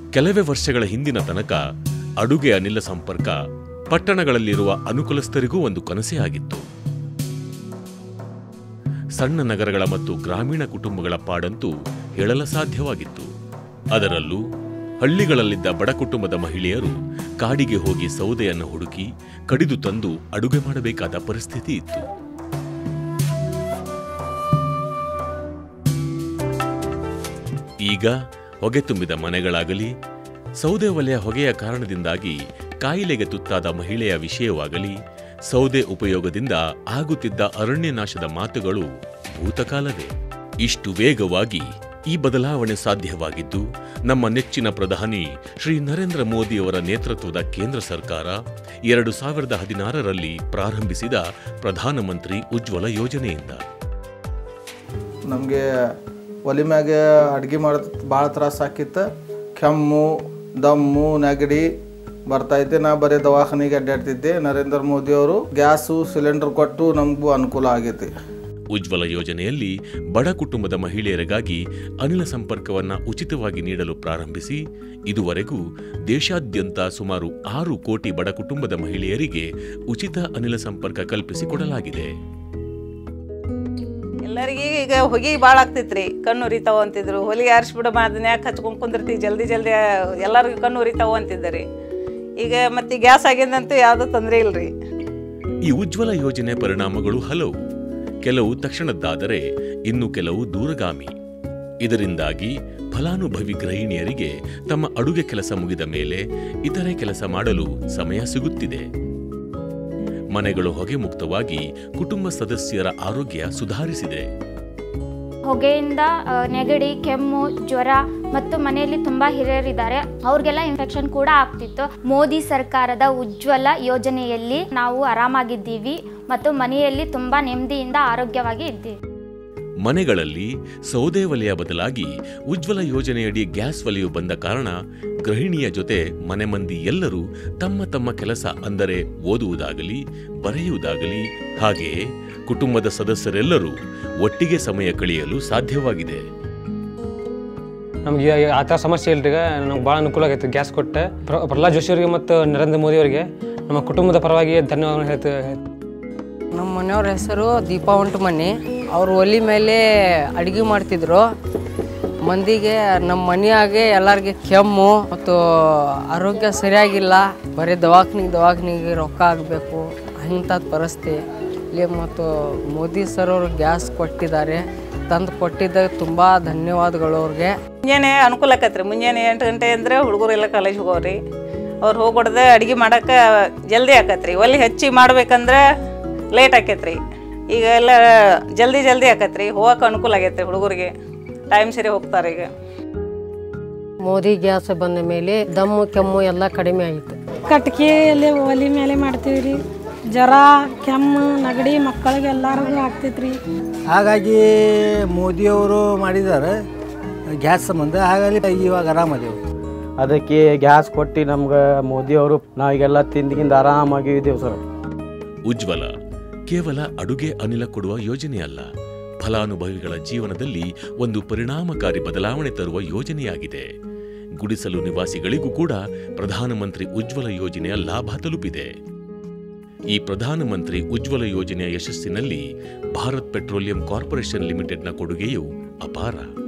ಕೆಲವೇ ವರ್ಷಗಳ ಹಿಂದಿನ ತನಕ ಅಡುಗೆ ಅನಿಲ ಸಂಪರ್ಕ ಪಟ್ಟಣಗಳಲ್ಲಿರುವ ಅನುಕೂಲಸ್ಥರಿಗೂ ಒಂದು ಕನಸೇ ಆಗಿತ್ತು ಸಣ್ಣ ನಗರಗಳ ಮತ್ತು ಗ್ರಾಮೀಣ ಕುಟುಂಬಗಳ ಪಾಡಂತೂ ಹೇಳಲ ಸಾಧ್ಯವಾಗಿತ್ತು ಅದರಲ್ಲೂ ಹಳ್ಳಿಗಳಲ್ಲಿದ್ದ ಬಡ ಕುಟುಂಬದ ಮಹಿಳೆಯರು ಕಾಡಿಗೆ ಹೋಗಿ ಸೌದೆಯನ್ನು ಹುಡುಕಿ ಕಡಿದು ತಂದು ಅಡುಗೆ ಮಾಡಬೇಕಾದ ಪರಿಸ್ಥಿತಿ ಇತ್ತು ಈಗ ಹೊಗೆ ತುಂಬಿದ ಮನೆಗಳಾಗಲಿ ಸೌದೆ ಒಲೆಯ ಹೊಗೆಯ ಕಾರಣದಿಂದಾಗಿ ಕಾಯಿಲೆಗೆ ತುತ್ತಾದ ಮಹಿಳೆಯ ವಿಷಯವಾಗಲಿ ಸೌದೆ ಉಪಯೋಗದಿಂದ ಆಗುತ್ತಿದ್ದ ಅರಣ್ಯ ನಾಶದ ಮಾತುಗಳು ಭೂತಕಾಲವೇ ಇಷ್ಟು ವೇಗವಾಗಿ ಈ ಬದಲಾವಣೆ ಸಾಧ್ಯವಾಗಿದ್ದು ನಮ್ಮ ನೆಚ್ಚಿನ ಪ್ರಧಾನಿ ಶ್ರೀ ನರೇಂದ್ರ ಮೋದಿಯವರ ನೇತೃತ್ವದ ಕೇಂದ್ರ ಸರ್ಕಾರ ಎರಡು ಸಾವಿರದ ಹದಿನಾರರಲ್ಲಿ ಪ್ರಾರಂಭಿಸಿದ ಪ್ರಧಾನಮಂತ್ರಿ ಉಜ್ವಲ ಯೋಜನೆಯಿಂದ ನಮಗೆ ಒಲೆ ಮ್ಯಾಗೆ ಅಡ್ಗೆ ಮಾಡೋದು ಭಾಳ ತ್ರಾಸ ಆಕಿತ್ತು ಕೆಮ್ಮು ದಮ್ಮು ನೆಗಡಿ ಬರ್ತಾಯಿದ್ದೆ ನಾ ಬರೀ ದವಾಖಾನೆಗೆ ಅಡ್ಡಾಡ್ತಿದ್ದೆ ನರೇಂದ್ರ ಮೋದಿಯವರು ಗ್ಯಾಸು ಸಿಲಿಂಡರ್ ಕೊಟ್ಟು ನಮಗೂ ಅನುಕೂಲ ಆಗೈತಿ ಉಜ್ವಲ ಯೋಜನೆಯಲ್ಲಿ ಬಡ ಕುಟುಂಬದ ಮಹಿಳೆಯರಿಗಾಗಿ ಅನಿಲ ಸಂಪರ್ಕವನ್ನ ಉಚಿತವಾಗಿ ನೀಡಲು ಪ್ರಾರಂಭಿಸಿ ಇದುವರೆಗೂ ದೇಶಾದ್ಯಂತ ಸುಮಾರು ಆರು ಕೋಟಿ ಬಡ ಕುಟುಂಬದ ಮಹಿಳೆಯರಿಗೆ ಉಚಿತ ಅನಿಲ ಸಂಪರ್ಕ ಕಲ್ಪಿಸಿಕೊಡಲಾಗಿದೆ ಎಲ್ಲರಿಗೆ ಈಗ ಹೊಗೆ ಭಾಳ ಆಗ್ತೈತ್ರಿ ಕಣ್ಣು ಉರಿತಾವ ಅಂತಿದ್ರು ಹೊಲಿಗೆ ಆರಿಸ್ಬಿಡು ಅದನ್ನ ಯಾಕೆ ಹಚ್ಕೊಂಡ್ ಕುಂದಿರ್ತೀವಿ ಜಲ್ದಿ ಜಲ್ದಿ ಎಲ್ಲರಿಗೂ ಕಣ್ಣು ಉರಿತಾವ ಅಂತಿದ್ದಾರೆ ಈಗ ಮತ್ತೆ ಗ್ಯಾಸ್ ಆಗಿಂದಂತೂ ಯಾವುದೂ ತೊಂದರೆ ಇಲ್ರಿ ಈ ಉಜ್ವಲ ಯೋಜನೆ ಪರಿಣಾಮಗಳು ಹಲವು ಕೆಲವು ತಕ್ಷಣದ್ದಾದರೆ ಇನ್ನು ಕೆಲವು ದೂರಗಾಮಿ ಇದರಿಂದಾಗಿ ಫಲಾನುಭವಿ ಗೃಹಿಣಿಯರಿಗೆ ತಮ್ಮ ಅಡುಗೆ ಕೆಲಸ ಮುಗಿದ ಮೇಲೆ ಇತರೆ ಕೆಲಸ ಮಾಡಲು ಸಮಯ ಸಿಗುತ್ತಿದೆ ಮನೆಗಳು ಹೊಗೆ ಮುಕ್ತವಾಗಿ ಕುಟುಂಬ ಸದಸ್ಯರ ಆರೋಗ್ಯ ಸುಧಾರಿಸಿದೆ ಹೊಗೆಯಿಂದ ಆ, ನೆಗಡಿ ಕೆಮ್ಮು ಜ್ವರ ಮತ್ತು ಮನೆಯಲ್ಲಿ ತುಂಬ ಹಿರಿಯರಿದ್ದಾರೆ ಅವ್ರಿಗೆಲ್ಲ ಇನ್ಫೆಕ್ಷನ್ ಕೂಡ ಆಗ್ತಿತ್ತು ಮೋದಿ ಸರ್ಕಾರದ ಉಜ್ವಲ ಯೋಜನೆಯಲ್ಲಿ ನಾವು ಆರಾಮಾಗಿದ್ದೀವಿ ಮತ್ತು ಮನೆಯಲ್ಲಿ ತುಂಬ ನೆಮ್ಮದಿಯಿಂದ ಆರೋಗ್ಯವಾಗಿ ಇದ್ದೀವಿ ಮನೆಗಳಲ್ಲಿ ಸೌದೆ ಒಲೆಯ ಬದಲಾಗಿ ಉಜ್ವಲ ಯೋಜನೆಯಡಿ ಗ್ಯಾಸ್ ಒಲೆಯು ಬಂದ ಕಾರಣ ಗೃಹಿಣಿಯ ಜೊತೆ ಮನೆ ಮಂದಿ ಎಲ್ಲರೂ ತಮ್ಮ ತಮ್ಮ ಕೆಲಸ ಅಂದರೆ ಓದುವುದಾಗಲಿ ಬರೆಯುವುದಾಗಲಿ ಹಾಗೆಯೇ ಕುಟುಂಬದ ಸದಸ್ಯರೆಲ್ಲರೂ ಒಟ್ಟಿಗೆ ಸಮಯ ಕಳೆಯಲು ಸಾಧ್ಯವಾಗಿದೆ ನಮ್ಗೆ ಈ- ಆ ಥರ ಸಮಸ್ಯೆ ಇಲ್ರಿ ಈಗ ನಮ್ಗೆ ಭಾಳ ಅನುಕೂಲ ಆಗೈತೆ ಗ್ಯಾಸ್ ಕೊಟ್ಟೆ ಪ್ರ- ಪ್ರಹ್ಲಾದ್ ಜೋಶಿ ಅವರಿಗೆ ಮತ್ತು ನರೇಂದ್ರ ಮೋದಿ ಅವರಿಗೆ ನಮ್ಮ ಕುಟುಂಬದ ಪರವಾಗಿ ಧನ್ಯವಾದ ಹೇಳ್ತಾ ನಮ್ಮ ಮನೆಯವ್ರ ಹೆಸರು ದೀಪಾ ಮನೆ ಅವ್ರು ಒಲಿ ಮೇಲೆ ಅಡುಗೆ ಮಾಡ್ತಿದ್ರು ಮಂದಿಗೆ ನಮ್ಮ ಮನೆಯಾಗೆ ಎಲ್ಲರಿಗೆ ಕೆಮ್ಮು ಮತ್ತು ಆರೋಗ್ಯ ಸರಿಯಾಗಿಲ್ಲ ಬರೀ ದವಾಖಾನಿಗೆ ದವಾಖಾನಿಗೆ ರೊಕ್ಕ ಆಗಬೇಕು ಅಂಥದ್ದು ಪರಿಸ್ಥಿತಿ ಇಲ್ಲಿ ಮತ್ತು ಮೋದಿ ಸರ್ ಅವರು ಗ್ಯಾಸ್ ಕೊಟ್ಟಿದ್ದಾರೆ ತಂದು ಕೊಟ್ಟಿದ್ದಕ್ಕೆ ತುಂಬ ಧನ್ಯವಾದಗಳು ಅವ್ರಿಗೆ ಮುಂಜಾನೆ ಅನುಕೂಲ ಆಕತ್ರಿ ಮುಂಜಾನೆ ಎಂಟು ಗಂಟೆ ಅಂದ್ರೆ ಹುಡುಗರೆಲ್ಲ ಕಾಲೇಜ್ ಹೋಗೋರಿ ಅವ್ರು ಹೋಗ್ಬಿಡ್ದೆ ಅಡುಗೆ ಮಾಡಕ್ಕೆ ಜಲ್ದಿ ಆಕತ್ರಿ ಒಲೆ ಹಚ್ಚಿ ಮಾಡ್ಬೇಕಂದ್ರೆ ಲೇಟ್ ಆಕೈತ್ರಿ ಈಗ ಎಲ್ಲ ಜಲ್ದಿ ಜಲ್ದಿ ಆಕತ್ರಿ ಹೋಗಕ್ಕೆ ಅನುಕೂಲ ಆಗೈತ್ರಿ ಹುಡುಗರಿಗೆ ಟೈಮ್ ಸರಿ ಹೋಗ್ತಾರೆ ಈಗ ಮೋದಿ ಗ್ಯಾಸ್ ಬಂದ ಮೇಲೆ ದಮ್ಮು ಕೆಮ್ಮು ಎಲ್ಲ ಕಡಿಮೆ ಆಯಿತು ಕಟ್ಗೆಯಲ್ಲಿ ಒಲೆ ಮೇಲೆ ಮಾಡ್ತೀವಿ ರೀ ಜ್ವರ ಕೆಮ್ಮು ನೆಗಡಿ ಮಕ್ಕಳಿಗೆ ಎಲ್ಲರಿಗೂ ಆಗ್ತೈತ್ರಿ ಹಾಗಾಗಿ ಮೋದಿಯವರು ಮಾಡಿದ್ದಾರೆ ಗ್ಯಾಸ್ ಸಂಬಂಧ ಹಾಗಾಗಿ ಇವಾಗ ಆರಾಮದೇವು ಅದಕ್ಕೆ ಗ್ಯಾಸ್ ಕೊಟ್ಟು ನಮ್ಗೆ ಮೋದಿಯವರು ನಾವೀಗೆಲ್ಲ ತಿಂದಿಗಿಂದ ಆರಾಮಾಗಿ ಇದ್ದೇವೆ ಸರ್ ಉಜ್ವಲ ಕೇವಲ ಅಡುಗೆ ಅನಿಲ ಕೊಡುವ ಯೋಜನೆಯಲ್ಲ ಫಲಾನುಭವಿಗಳ ಜೀವನದಲ್ಲಿ ಒಂದು ಪರಿಣಾಮಕಾರಿ ಬದಲಾವಣೆ ತರುವ ಯೋಜನೆಯಾಗಿದೆ ಗುಡಿಸಲು ನಿವಾಸಿಗಳಿಗೂ ಕೂಡ ಪ್ರಧಾನಮಂತ್ರಿ ಉಜ್ವಲ ಯೋಜನೆಯ ಲಾಭ ತಲುಪಿದೆ ಈ ಪ್ರಧಾನಮಂತ್ರಿ ಉಜ್ವಲ ಯೋಜನೆಯ ಯಶಸ್ಸಿನಲ್ಲಿ ಭಾರತ್ ಪೆಟ್ರೋಲಿಯಂ ಕಾರ್ಪೊರೇಷನ್ ಲಿಮಿಟೆಡ್ನ ಕೊಡುಗೆಯು ಅಪಾರ